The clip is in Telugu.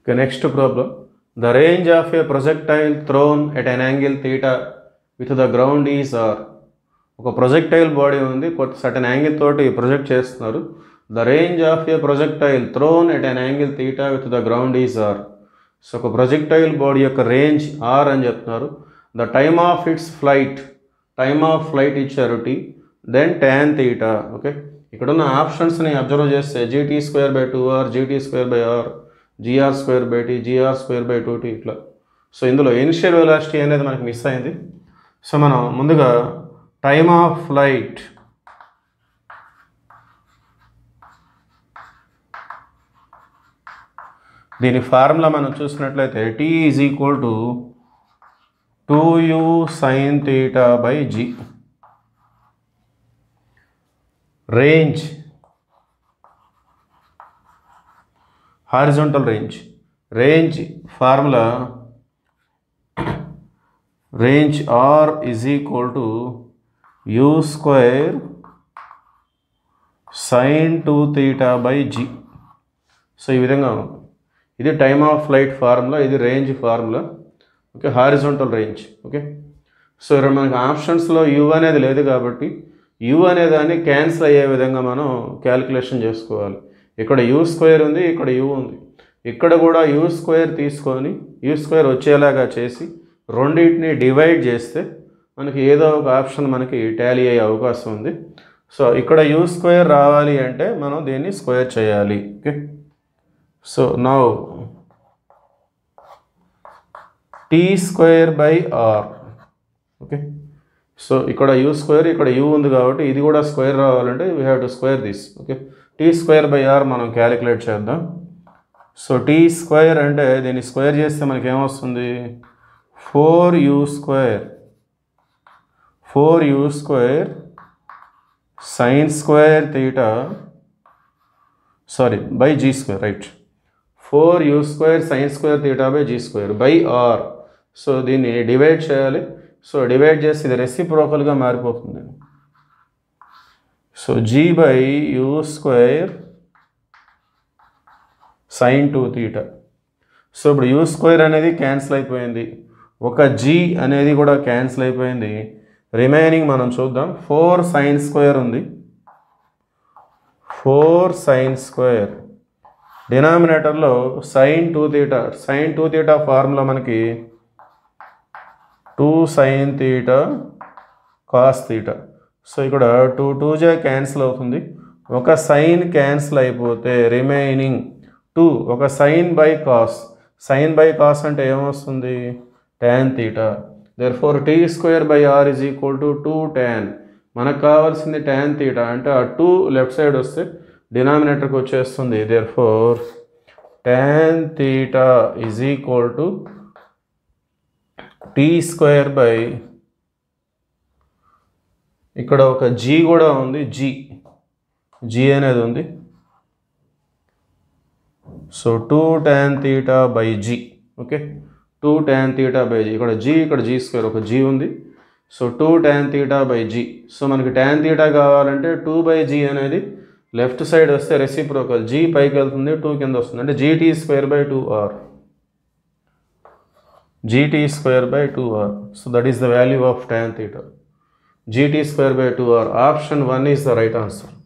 Okay, next problem. The range of a projectile thrown at an angle theta with the ground is r. ఒక ప్రొజెక్టైల్ బాడీ ఉంది కొత్త సర్టన్ యాంగిల్ తోటి ప్రొజెక్ట్ చేస్తున్నారు the range of a projectile thrown at an angle theta with the ground is R so ఒక ప్రొజెక్టైల్ బాడీ యొక్క రేంజ్ ఆర్ అని చెప్తున్నారు the time of its flight time of flight ఇచ్చారు T then tan theta okay ఇక్కడ ఉన్న ఆప్షన్స్ని అబ్జర్వ్ చేస్తే GT square by two R GT square by R GR square by T GR square by two T ఇట్లా సో ఇందులో ఇనిషియల్ వెలాసిటీ అనేది మనకి మిస్ అయింది సో మనం ముందుగా టైమ్ ఆఫ్ ఫ్లైట్ దీని ఫార్ములా మనం చూసినట్లయితే T is equal to two u sin theta by g range horizontal range range formula range R is equal to u square sin two theta by g so ఈ విధంగా ఉంది ఇది టైమ్ ఆఫ్ ఫ్లైట్ ఫార్ములా ఇది range formula okay horizontal range okay so ఇక్కడ మనకి ఆప్షన్స్లో యూ అనేది లేదు కాబట్టి యూ అనే దాన్ని క్యాన్సిల్ అయ్యే విధంగా మనం క్యాలిక్యులేషన్ చేసుకోవాలి ఇక్కడ యూ స్క్వేర్ ఉంది ఇక్కడ యూ ఉంది ఇక్కడ కూడా యూ స్క్వేర్ తీసుకొని యూ స్క్వేర్ వచ్చేలాగా చేసి రెండింటిని డివైడ్ చేస్తే మనకి ఏదో ఒక ఆప్షన్ మనకి టాలీ అయ్యే అవకాశం ఉంది సో ఇక్కడ యూ స్క్వేర్ రావాలి అంటే మనం దీన్ని స్క్వేర్ చేయాలి okay so now T square by R okay so ఇక్కడ యూ స్క్వేర్ ఇక్కడ యూ ఉంది కాబట్టి ఇది కూడా స్క్వేర్ రావాలంటే we have to square this okay T square by R మనం క్యాలిక్యులేట్ చేద్దాం సో టీ స్క్వేర్ అంటే దీన్ని స్క్వేర్ చేస్తే మనకి ఏమొస్తుంది four u square four u square sin square theta sorry by g square right four u square sin square theta by g square by are so దీన్ని డివైడ్ చేయాలి సో డివైడ్ చేసి ఇది రెసిప్రోకల్గా మారిపోతుంది so G by you square sin two theta so ఇప్పుడు యూ స్క్వేర్ అనేది క్యాన్సిల్ అయిపోయింది ఒక జీ అనేది కూడా క్యాన్సిల్ అయిపోయింది రిమైనింగ్ మనం చూద్దాం ఫోర్ సైన్ స్క్వేర్ ఉంది ఫోర్ సైన్ స్క్వేర్ డినామినేటర్లో sin two theta sin two theta formula మనకి two sin theta cos theta so ఇక్కడ టూ టూ జే క్యాన్సిల్ అవుతుంది ఒక సైన్ క్యాన్సిల్ అయిపోతే రిమైనింగ్ టూ ఒక sin by cos sin by cos అంటే ఏమొస్తుంది tan theta there four T square by R is equal to two tan మనకు కావాల్సింది ట్యాన్ తీటా అంటే ఆ టూ లెఫ్ట్ సైడ్ వస్తే డినామినేటర్కి వచ్చేస్తుంది there four tan theta is equal to tea square by ఇక్కడ ఒక జీ కూడా ఉంది జీ జీ అనేది ఉంది so two tan theta by G okay two tan theta by G ఇక్కడ జీ ఇక్కడ జీ స్క్వేర్ ఒక జీ ఉంది so two tan theta by g so మనకి ట్యాన్ తీటా కావాలంటే టూ బై జీ అనేది లెఫ్ట్ సైడ్ వస్తే రెసిప్రోకల్ జీ పైకి వెళ్తుంది టూ కింద వస్తుంది అంటే GT square by two R gt square by 2r. So that is the value of tan theta. gt square by 2r. Option 1 is the right answer.